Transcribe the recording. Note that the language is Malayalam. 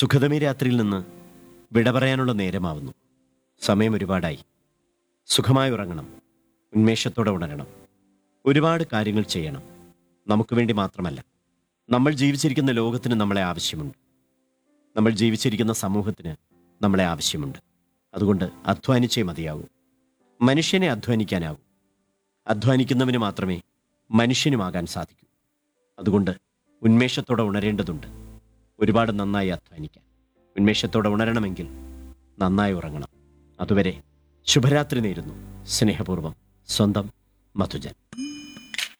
സുഖതമി രാത്രിയിൽ നിന്ന് വിട പറയാനുള്ള നേരമാവുന്നു സമയം ഒരുപാടായി സുഖമായി ഉറങ്ങണം ഉന്മേഷത്തോടെ ഉണരണം ഒരുപാട് കാര്യങ്ങൾ ചെയ്യണം നമുക്ക് വേണ്ടി മാത്രമല്ല നമ്മൾ ജീവിച്ചിരിക്കുന്ന ലോകത്തിന് നമ്മളെ ആവശ്യമുണ്ട് നമ്മൾ ജീവിച്ചിരിക്കുന്ന സമൂഹത്തിന് നമ്മളെ ആവശ്യമുണ്ട് അതുകൊണ്ട് അധ്വാനിച്ചേ മതിയാവൂ മനുഷ്യനെ അധ്വാനിക്കാനാവൂ അധ്വാനിക്കുന്നവന് മാത്രമേ മനുഷ്യനുമാകാൻ സാധിക്കൂ അതുകൊണ്ട് ഉന്മേഷത്തോടെ ഉണരേണ്ടതുണ്ട് ഒരുപാട് നന്നായി അധ്വാനിക്കാൻ ഉന്മേഷത്തോടെ ഉണരണമെങ്കിൽ നന്നായി ഉറങ്ങണം അതുവരെ ശുഭരാത്രി നേരുന്നു സ്നേഹപൂർവ്വം സ്വന്തം മധുജൻ